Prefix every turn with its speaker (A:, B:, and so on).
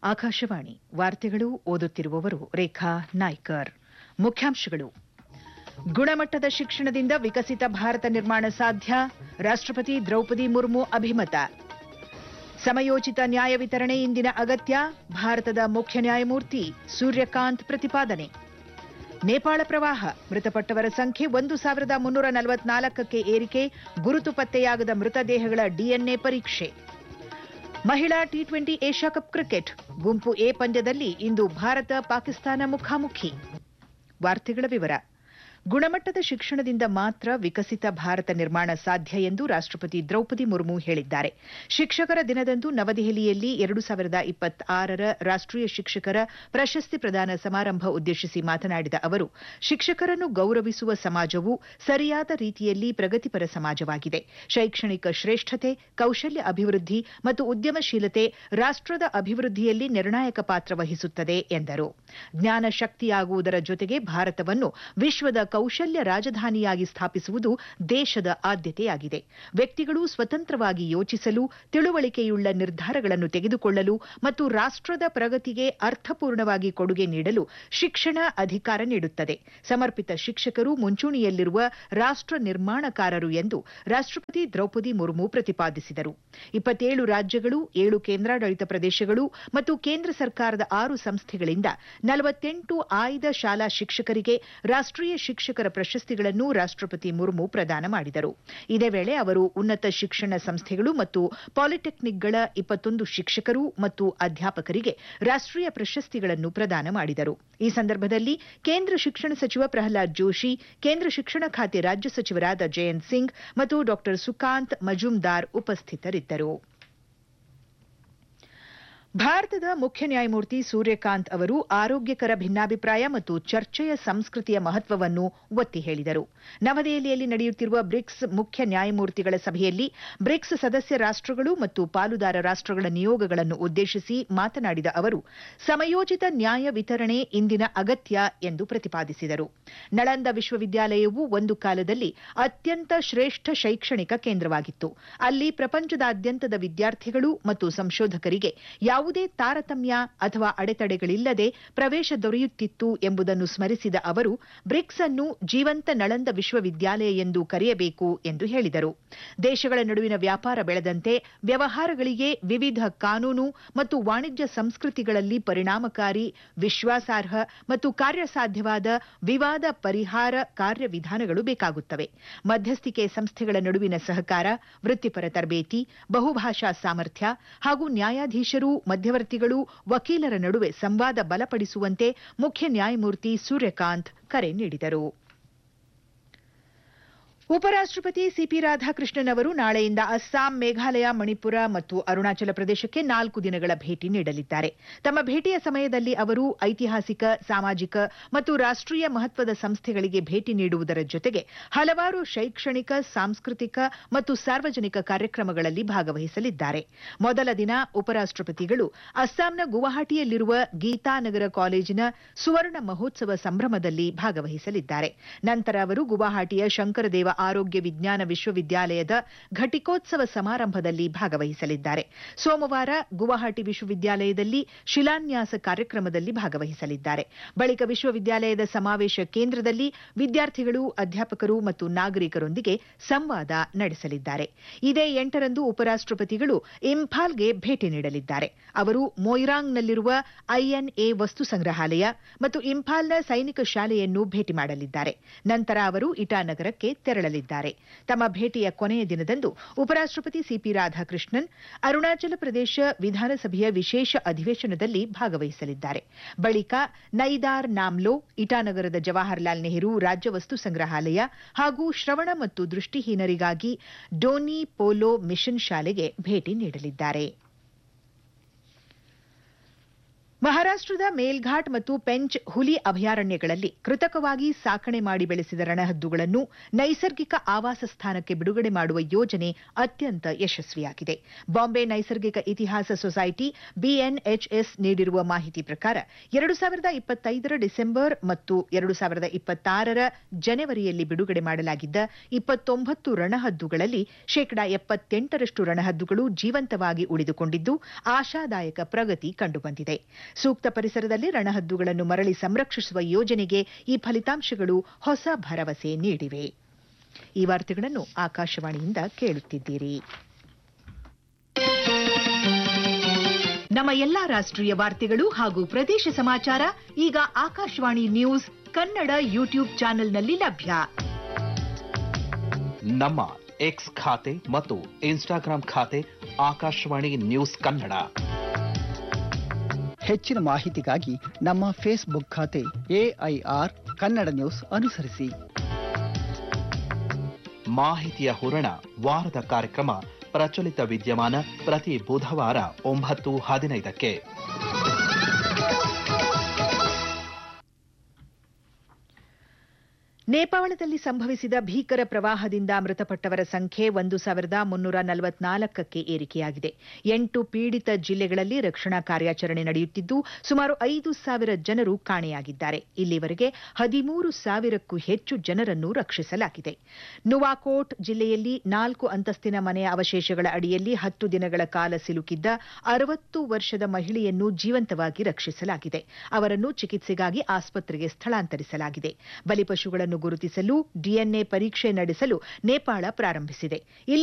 A: ಆಕಾಶವಾಣಿ ವಾರ್ತೆಗಳು ಓದುತ್ತಿರುವವರು ರೇಖಾ ನಾಯ್ಕರ್ ಮುಖ್ಯಾಂಶಗಳು ಗುಣಮಟ್ಟದ ಶಿಕ್ಷಣದಿಂದ ವಿಕಸಿತ ಭಾರತ ನಿರ್ಮಾಣ ಸಾಧ್ಯ ರಾಷ್ಟ್ರಪತಿ ದ್ರೌಪದಿ ಮುರ್ಮು ಅಭಿಮತ ಸಮಯೋಚಿತ ನ್ಯಾಯ ವಿತರಣೆ ಇಂದಿನ ಅಗತ್ಯ ಭಾರತದ ಮುಖ್ಯ ನ್ಯಾಯಮೂರ್ತಿ ಸೂರ್ಯಕಾಂತ್ ಪ್ರತಿಪಾದನೆ ನೇಪಾಳ ಪ್ರವಾಹ ಮೃತಪಟ್ಟವರ ಸಂಖ್ಯೆ ಒಂದು ಸಾವಿರದ ಮುನ್ನೂರ ನಲವತ್ನಾಲ್ಕಕ್ಕೆ ಏರಿಕೆ ಗುರುತು ಪತ್ತೆಯಾಗದ ಮೃತದೇಹಗಳ ಡಿಎನ್ಎ ಪರೀಕ್ಷೆ ಮಹಿಳಾ T twenty Asia cup cricket ಗುಂಪು ಎ ಪಂದ್ಯದಲ್ಲಿ ಇಂದು ಭಾರತ ಪಾಕಿಸ್ತಾನ ಮುಖಾಮುಖಿ ವಾರ್ತೆಗಳ ವಿವರ ಗುಣಮಟ್ಟದ ಶಿಕ್ಷಣದಿಂದ ಮಾತ್ರ ವಿಕಸಿತ ಭಾರತ ನಿರ್ಮಾಣ ಸಾಧ್ಯ ಎಂದು ರಾಷ್ಟ್ರಪತಿ ದ್ರೌಪದಿ ಮುರ್ಮು ಹೇಳಿದ್ದಾರೆ ಶಿಕ್ಷಕರ ದಿನದಂದು ನವದೆಹಲಿಯಲ್ಲಿ ಎರಡು ಸಾವಿರದ ಇಪ್ಪತ್ತಾರರ ರಾಷ್ಟೀಯ ಶಿಕ್ಷಕರ ಪ್ರಶಸ್ತಿ ಪ್ರದಾನ ಸಮಾರಂಭ ಉದ್ದೇಶಿಸಿ ಮಾತನಾಡಿದ ಅವರು ಶಿಕ್ಷಕರನ್ನು ಗೌರವಿಸುವ ಸಮಾಜವು ಸರಿಯಾದ ರೀತಿಯಲ್ಲಿ ಪ್ರಗತಿಪರ ಸಮಾಜವಾಗಿದೆ ಶೈಕ್ಷಣಿಕ ಶ್ರೇಷ್ಠತೆ ಕೌಶಲ್ಯ ಅಭಿವೃದ್ಧಿ ಮತ್ತು ಉದ್ಯಮಶೀಲತೆ ರಾಷ್ಟದ ಅಭಿವೃದ್ಧಿಯಲ್ಲಿ ನಿರ್ಣಾಯಕ ಪಾತ್ರ ವಹಿಸುತ್ತದೆ ಎಂದರು ಜ್ಞಾನ ಶಕ್ತಿಯಾಗುವುದರ ಜೊತೆಗೆ ಭಾರತವನ್ನು ವಿಶ್ವದ ಕೌಶಲ್ಯ ರಾಜಧಾನಿಯಾಗಿ ಸ್ಥಾಪಿಸುವುದು ದೇಶದ ಆದ್ಯತೆಯಾಗಿದೆ ವ್ಯಕ್ತಿಗಳು ಸ್ವತಂತ್ರವಾಗಿ ಯೋಚಿಸಲು ತಿಳುವಳಿಕೆಯುಳ್ಳ ನಿರ್ಧಾರಗಳನ್ನು ತೆಗೆದುಕೊಳ್ಳಲು ಮತ್ತು ರಾಷ್ಟದ ಪ್ರಗತಿಗೆ ಅರ್ಥಪೂರ್ಣವಾಗಿ ಕೊಡುಗೆ ನೀಡಲು ಶಿಕ್ಷಣ ಅಧಿಕಾರ ನೀಡುತ್ತದೆ ಸಮರ್ಪಿತ ಶಿಕ್ಷಕರು ಮುಂಚೂಣಿಯಲ್ಲಿರುವ ರಾಷ್ಟ ನಿರ್ಮಾಣಕಾರರು ಎಂದು ರಾಷ್ಟಪತಿ ದ್ರೌಪದಿ ಮುರ್ಮು ಪ್ರತಿಪಾದಿಸಿದರು ಇಪ್ಪತ್ತೇಳು ರಾಜ್ಯಗಳು ಏಳು ಕೇಂದ್ರಾಡಳಿತ ಪ್ರದೇಶಗಳು ಮತ್ತು ಕೇಂದ್ರ ಸರ್ಕಾರದ ಆರು ಸಂಸ್ಥೆಗಳಿಂದ ನಲವತ್ತೆಂಟು ಆಯ್ದ ಶಾಲಾ ಶಿಕ್ಷಕರಿಗೆ ರಾಷ್ಟೀಯ ಶಿಕ್ಷಕರ ಪ್ರಶಸ್ತಿಗಳನ್ನು ರಾಷ್ಟಪತಿ ಮುರ್ಮು ಪ್ರದಾನ ಮಾಡಿದರು ಇದೇ ವೇಳೆ ಅವರು ಉನ್ನತ ಶಿಕ್ಷಣ ಸಂಸ್ಥೆಗಳು ಮತ್ತು ಪಾಲಿಟೆಕ್ನಿಕ್ಗಳ ಇಪ್ಪತ್ತೊಂದು ಶಿಕ್ಷಕರು ಮತ್ತು ಅಧ್ಯಾಪಕರಿಗೆ ರಾಷ್ಟೀಯ ಪ್ರಶಸ್ತಿಗಳನ್ನು ಪ್ರದಾನ ಮಾಡಿದರು ಈ ಸಂದರ್ಭದಲ್ಲಿ ಕೇಂದ್ರ ಶಿಕ್ಷಣ ಸಚಿವ ಪ್ರಹ್ಲಾದ್ ಜೋಶಿ ಕೇಂದ್ರ ಶಿಕ್ಷಣ ಖಾತೆ ರಾಜ್ಯ ಸಚಿವರಾದ ಜಯಂತ್ ಸಿಂಗ್ ಮತ್ತು ಡಾ ಸುಕಾಂತ್ ಮಜುಮ್ದಾರ್ ಉಪಸ್ಥಿತರಿದ್ದರು ಭಾರತದ ಮುಖ್ಯ ನ್ಯಾಯಮೂರ್ತಿ ಸೂರ್ಯಕಾಂತ್ ಅವರು ಆರೋಗ್ಯಕರ ಭಿನ್ನಾಭಿಪ್ರಾಯ ಮತ್ತು ಚರ್ಚೆಯ ಸಂಸ್ಕೃತಿಯ ಮಹತ್ವವನ್ನು ಒತ್ತಿ ಹೇಳಿದರು ನವದೆಹಲಿಯಲ್ಲಿ ನಡೆಯುತ್ತಿರುವ ಬ್ರಿಕ್ಸ್ ಮುಖ್ಯ ನ್ಯಾಯಮೂರ್ತಿಗಳ ಸಭೆಯಲ್ಲಿ ಬ್ರಿಕ್ಸ್ ಸದಸ್ಯ ರಾಷ್ಟಗಳು ಮತ್ತು ಪಾಲುದಾರ ರಾಷ್ಟಗಳ ನಿಯೋಗಗಳನ್ನು ಉದ್ದೇಶಿಸಿ ಮಾತನಾಡಿದ ಅವರು ಸಮಯೋಚಿತ ನ್ಯಾಯ ವಿತರಣೆ ಇಂದಿನ ಅಗತ್ಯ ಎಂದು ಪ್ರತಿಪಾದಿಸಿದರು ನಳಂದ ವಿಶ್ವವಿದ್ಯಾಲಯವು ಒಂದು ಕಾಲದಲ್ಲಿ ಅತ್ಯಂತ ಶ್ರೇಷ್ಠ ಶೈಕ್ಷಣಿಕ ಕೇಂದ್ರವಾಗಿತ್ತು ಅಲ್ಲಿ ಪ್ರಪಂಚದಾದ್ಯಂತದ ವಿದ್ಯಾರ್ಥಿಗಳು ಮತ್ತು ಸಂಶೋಧಕರಿಗೆ ಯಾವುದೇ ತಾರತಮ್ಯ ಅಥವಾ ಅಡೆತಡೆಗಳಿಲ್ಲದೆ ಪ್ರವೇಶ ದೊರೆಯುತ್ತಿತ್ತು ಎಂಬುದನ್ನು ಸ್ಮರಿಸಿದ ಅವರು ಬ್ರಿಕ್ಸ್ ಅನ್ನು ಜೀವಂತ ನಳಂದ ವಿಶ್ವವಿದ್ಯಾಲಯ ಎಂದು ಕರೆಯಬೇಕು ಎಂದು ಹೇಳಿದರು ದೇಶಗಳ ನಡುವಿನ ವ್ಯಾಪಾರ ಬೆಳೆದಂತೆ ವ್ಯವಹಾರಗಳಿಗೆ ವಿವಿಧ ಕಾನೂನು ಮತ್ತು ವಾಣಿಜ್ಯ ಸಂಸ್ಕೃತಿಗಳಲ್ಲಿ ಪರಿಣಾಮಕಾರಿ ವಿಶ್ವಾಸಾರ್ಹ ಮತ್ತು ಕಾರ್ಯಸಾಧ್ಯವಾದ ವಿವಾದ ಪರಿಹಾರ ಕಾರ್ಯವಿಧಾನಗಳು ಬೇಕಾಗುತ್ತವೆ ಮಧ್ಯಸ್ಥಿಕೆ ಸಂಸ್ಥೆಗಳ ನಡುವಿನ ಸಹಕಾರ ವೃತ್ತಿಪರ ತರಬೇತಿ ಬಹುಭಾಷಾ ಸಾಮರ್ಥ್ಯ ಹಾಗೂ ನ್ಯಾಯಾಧೀಶರು ಮಧ್ಯವರ್ತಿಗಳು ವಕೀಲರ ನಡುವೆ ಸಂವಾದ ಬಲಪಡಿಸುವಂತೆ ಮುಖ್ಯ ನ್ಯಾಯಮೂರ್ತಿ ಸೂರ್ಯಕಾಂತ್ ಕರೆ ನೀಡಿದರು ಉಪರಾಷ್ಟಪತಿ ಸಿಪಿ ರಾಧಾಕೃಷ್ಣನ್ ಅವರು ನಾಳೆಯಿಂದ ಅಸ್ಸಾಂ ಮೇಘಾಲಯ ಮಣಿಪುರ ಮತ್ತು ಅರುಣಾಚಲ ಪ್ರದೇಶಕ್ಕೆ ನಾಲ್ಕು ದಿನಗಳ ಭೇಟಿ ನೀಡಲಿದ್ದಾರೆ ತಮ್ಮ ಭೇಟಿಯ ಸಮಯದಲ್ಲಿ ಅವರು ಐತಿಹಾಸಿಕ ಸಾಮಾಜಿಕ ಮತ್ತು ರಾಷ್ಟೀಯ ಮಹತ್ವದ ಸಂಸ್ಥೆಗಳಿಗೆ ಭೇಟಿ ನೀಡುವುದರ ಜೊತೆಗೆ ಹಲವಾರು ಶೈಕ್ಷಣಿಕ ಸಾಂಸ್ಕೃತಿಕ ಮತ್ತು ಸಾರ್ವಜನಿಕ ಕಾರ್ಯಕ್ರಮಗಳಲ್ಲಿ ಭಾಗವಹಿಸಲಿದ್ದಾರೆ ಮೊದಲ ದಿನ ಉಪರಾಷ್ಟಪತಿಗಳು ಅಸ್ಸಾಂನ ಗುವಾಹಟಿಯಲ್ಲಿರುವ ಗೀತಾನಗರ ಕಾಲೇಜಿನ ಸುವರ್ಣ ಮಹೋತ್ಸವ ಸಂಭ್ರಮದಲ್ಲಿ ಭಾಗವಹಿಸಲಿದ್ದಾರೆ ನಂತರ ಅವರು ಗುವಾಹಟಿಯ ಶಂಕರದೇವ ಆರೋಗ್ಯ ವಿಜ್ಞಾನ ವಿಶ್ವವಿದ್ಯಾಲಯದ ಘಟಿಕೋತ್ಸವ ಸಮಾರಂಭದಲ್ಲಿ ಭಾಗವಹಿಸಲಿದ್ದಾರೆ ಸೋಮವಾರ ಗುವಾಹಟಿ ವಿಶ್ವವಿದ್ಯಾಲಯದಲ್ಲಿ ಶಿಲಾನ್ಯಾಸ ಕಾರ್ಯಕ್ರಮದಲ್ಲಿ ಭಾಗವಹಿಸಲಿದ್ದಾರೆ ಬಳಿಕ ವಿಶ್ವವಿದ್ಯಾಲಯದ ಸಮಾವೇಶ ಕೇಂದ್ರದಲ್ಲಿ ವಿದ್ಯಾರ್ಥಿಗಳು ಅಧ್ಯಾಪಕರು ಮತ್ತು ನಾಗರಿಕರೊಂದಿಗೆ ಸಂವಾದ ನಡೆಸಲಿದ್ದಾರೆ ಇದೇ ಎಂಟರಂದು ಉಪರಾಷ್ಟಪತಿಗಳು ಇಂಫಾಲ್ಗೆ ಭೇಟಿ ನೀಡಲಿದ್ದಾರೆ ಅವರು ಮೊಯ್ರಾಂಗ್ನಲ್ಲಿರುವ ಐಎನ್ಎ ವಸ್ತು ಸಂಗ್ರಹಾಲಯ ಮತ್ತು ಇಂಫಾಲ್ನ ಸೈನಿಕ ಶಾಲೆಯನ್ನು ಭೇಟಿ ಮಾಡಲಿದ್ದಾರೆ ನಂತರ ಅವರು ಇಟಾನಗರಕ್ಕೆ ತೆರಳಲಿದ್ದಾರೆ ತಮ್ಮ ಭೇಟಿಯ ಕೊನೆಯ ದಿನದಂದು ಉಪರಾಷ್ಟಪತಿ ಸಿಪಿ ರಾಧಾಕೃಷ್ಣನ್ ಅರುಣಾಚಲ ಪ್ರದೇಶ ವಿಧಾನಸಭೆಯ ವಿಶೇಷ ಅಧಿವೇಶನದಲ್ಲಿ ಭಾಗವಹಿಸಲಿದ್ದಾರೆ ಬಳಿಕ ನೈದಾರ್ ನಾಮ್ಲೋ ಇಟಾನಗರದ ಜವಾಹರ್ಲಾಲ್ ನೆಹರು ರಾಜ್ಯ ವಸ್ತು ಸಂಗ್ರಹಾಲಯ ಹಾಗೂ ಶ್ರವಣ ಮತ್ತು ದೃಷ್ಟಿಹೀನರಿಗಾಗಿ ಡೋನಿ ಪೋಲೋ ಮಿಷನ್ ಶಾಲೆಗೆ ಭೇಟಿ ನೀಡಲಿದ್ದಾರೆ ಮಹಾರಾಷ್ಟದ ಮೇಲ್ಘಾಟ್ ಮತ್ತು ಪೆಂಚ್ ಹುಲಿ ಅಭಯಾರಣ್ಯಗಳಲ್ಲಿ ಕೃತಕವಾಗಿ ಸಾಕಣೆ ಮಾಡಿ ಬೆಳೆಸಿದ ರಣಹದ್ದುಗಳನ್ನು ನೈಸರ್ಗಿಕ ಆವಾಸ ಸ್ಥಾನಕ್ಕೆ ಬಿಡುಗಡೆ ಮಾಡುವ ಯೋಜನೆ ಅತ್ಯಂತ ಯಶಸ್ವಿಯಾಗಿದೆ ಬಾಂಬೆ ನೈಸರ್ಗಿಕ ಇತಿಹಾಸ ಸೊಸೈಟಿ ಬಿಎನ್ಎಚ್ಎಸ್ ನೀಡಿರುವ ಮಾಹಿತಿ ಪ್ರಕಾರ ಎರಡು ಸಾವಿರದ ಇಪ್ಪತ್ತೈದರ ಡಿಸೆಂಬರ್ ಮತ್ತು ಎರಡು ಸಾವಿರದ ಇಪ್ಪತ್ತಾರರ ಜನವರಿಯಲ್ಲಿ ಬಿಡುಗಡೆ ಮಾಡಲಾಗಿದ್ದ ಇಪ್ಪತ್ತೊಂಬತ್ತು ರಣಹದ್ದುಗಳಲ್ಲಿ ಶೇಕಡಾ ಎಪ್ಪತ್ತೆಂಟರಷ್ಟು ರಣಹದ್ದುಗಳು ಜೀವಂತವಾಗಿ ಉಳಿದುಕೊಂಡಿದ್ದು ಆಶಾದಾಯಕ ಪ್ರಗತಿ ಕಂಡುಬಂದಿದೆ ಸೂಕ್ತ ಪರಿಸರದಲ್ಲಿ ರಣಹದ್ದುಗಳನ್ನು ಮರಳಿ ಸಂರಕ್ಷಿಸುವ ಯೋಜನೆಗೆ ಈ ಫಲಿತಾಂಶಗಳು ಹೊಸ ಭರವಸೆ ನೀಡಿವೆ ಈ ವಾರ್ತೆಗಳನ್ನು ಆಕಾಶವಾಣಿಯಿಂದ ಕೇಳುತ್ತಿದ್ದೀರಿ ನಮ್ಮ ಎಲ್ಲಾ ರಾಷ್ಟ್ರೀಯ ವಾರ್ತೆಗಳು ಹಾಗೂ ಪ್ರದೇಶ ಸಮಾಚಾರ ಈಗ ಆಕಾಶವಾಣಿ ನ್ಯೂಸ್ ಕನ್ನಡ ಯೂಟ್ಯೂಬ್ ಚಾನೆಲ್ನಲ್ಲಿ ಲಭ್ಯ
B: ನಮ್ಮ ಎಕ್ಸ್ ಖಾತೆ ಮತ್ತು ಇನ್ಸ್ಟಾಗ್ರಾಂ ಖಾತೆ ಆಕಾಶವಾಣಿ ನ್ಯೂಸ್ ಕನ್ನಡ
C: ಹೆಚ್ಚಿನ ಮಾಹಿತಿಗಾಗಿ ನಮ್ಮ ಫೇಸ್ಬುಕ್ ಖಾತೆ ಎಐಆರ್ ಕನ್ನಡ ನ್ಯೂಸ್ ಅನುಸರಿಸಿ
B: ಮಾಹಿತಿಯ ಹೂರಣ ವಾರದ ಕಾರ್ಯಕ್ರಮ ಪ್ರಚಲಿತ ವಿದ್ಯಮಾನ ಪ್ರತಿ ಬುಧವಾರ ಒಂಬತ್ತು ಹದಿನೈದಕ್ಕೆ
A: ನೇಪಾಳದಲ್ಲಿ ಸಂಭವಿಸಿದ ಭೀಕರ ಪ್ರವಾಹದಿಂದ ಮೃತಪಟ್ಟವರ ಸಂಖ್ಯೆ ಒಂದು ಸಾವಿರದ ಮುನ್ನೂರ ನಲವತ್ನಾಲ್ಕಕ್ಕೆ ಏರಿಕೆಯಾಗಿದೆ ಎಂಟು ಪೀಡಿತ ಜಿಲ್ಲೆಗಳಲ್ಲಿ ರಕ್ಷಣಾ ಕಾರ್ಯಾಚರಣೆ ನಡೆಯುತ್ತಿದ್ದು ಸುಮಾರು ಐದು ಸಾವಿರ ಜನರು ಕಾಣೆಯಾಗಿದ್ದಾರೆ ಇಲ್ಲಿವರೆಗೆ ಹದಿಮೂರು ಸಾವಿರಕ್ಕೂ ಹೆಚ್ಚು ಜನರನ್ನು ರಕ್ಷಿಸಲಾಗಿದೆ ನುವಾಕೋಟ್ ಜಿಲ್ಲೆಯಲ್ಲಿ ನಾಲ್ಕು ಅಂತಸ್ತಿನ ಮನೆಯ ಅವಶೇಷಗಳ ಅಡಿಯಲ್ಲಿ ಹತ್ತು ದಿನಗಳ ಕಾಲ ಸಿಲುಕಿದ್ದ ಅರವತ್ತು ವರ್ಷದ ಮಹಿಳೆಯನ್ನು ಜೀವಂತವಾಗಿ ರಕ್ಷಿಸಲಾಗಿದೆ ಅವರನ್ನು ಚಿಕಿತ್ಸೆಗಾಗಿ ಆಸ್ಪತ್ರೆಗೆ ಸ್ಥಳಾಂತರಿಸಲಾಗಿದೆ ಬಲಿಪಶುಗಳನ್ನು ಗುರುತಿಸಲು ಡಿಎನ್ಎ ಪರೀಕ್ಷೆ ನಡೆಸಲು ನೇಪಾಳ ಪ್ರಾರಂಭಿಸಿದೆ ಇಲ್ಲಿ